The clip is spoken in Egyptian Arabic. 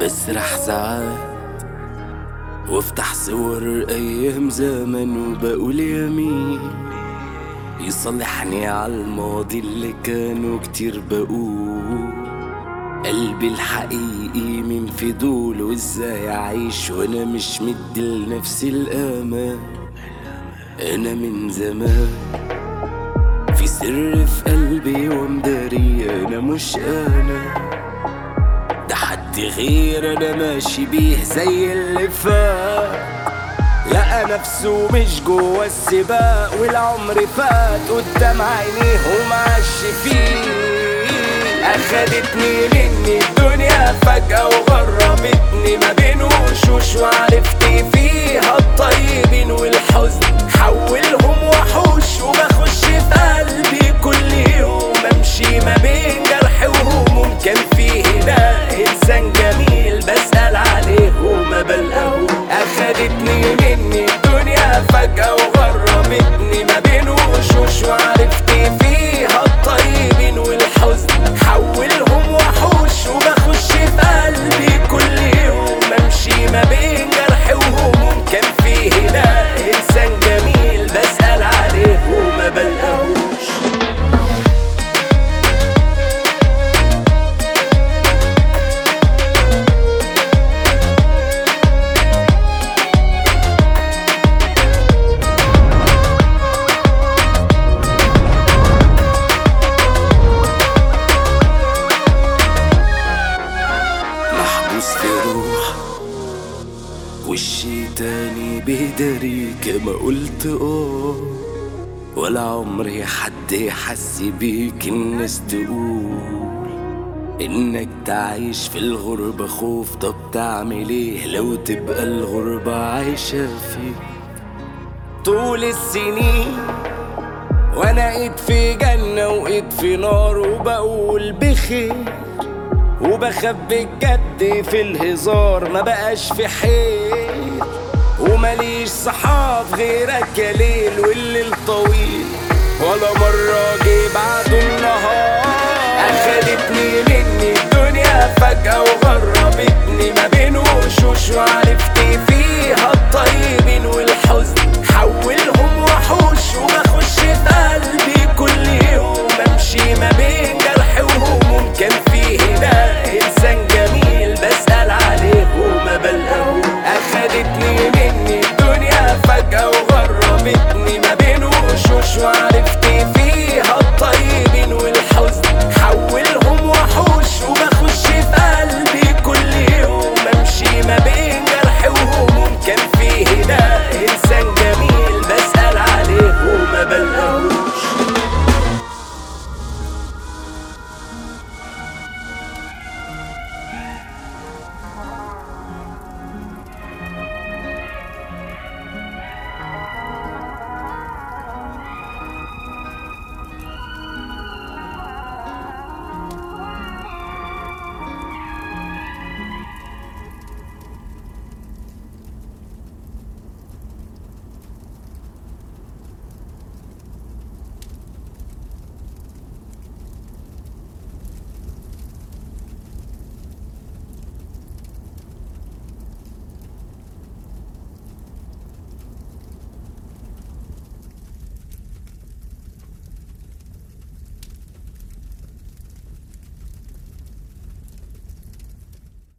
بسرح ساعات وافتح صور ايام زمن وبقول يمين يصلحني على الماضي اللي كانوا كتير بقول قلبي الحقيقي من فضول وازاي اعيش وانا مش مدي لنفسي الامان انا من زمان في سر في قلبي ومداري انا مش انا ده حد غير انا ماشي بيه زي اللي فات لقى نفسه مش جوا السباق والعمر فات قدام عينيه ومعش فيه اخدتني مني الدنيا فجأة وغربتني ما بين وشوش وعرفت فيها الطيبين والحزن حولهم وحوش وبخش في قلبي كل يوم امشي ما بين جرح وهموم كان فيه هنا انسان جميل بسأل عليه وما بلقاهوش اخدتني مني الدنيا فجأة وغربتني ما بين وشوش وعرفت فيها الطيبين والحزن حولهم وحوش وبخش في قلبي كل يوم امشي ما بين جرح وهموم كان فيه هنا انسان جميل بسأل عليه وما بلقاهوش محبوس في روح وشي تاني بيداري كما قلت اه ولا عمري حد يحس بيك الناس تقول انك تعيش في الغربة خوف طب تعمل ايه لو تبقى الغربة عايشة فيك طول السنين وانا ايد في جنة وايد في نار وبقول بخير وبخبي الجد في الهزار ما بقاش في حيل ومليش صحاب غيرك يا ليل والليل طويل ولا مرة جه بعده النهار أخدتني مني الدنيا فجأة وغربتني ما بين وشوش وعرفت فيها الطريق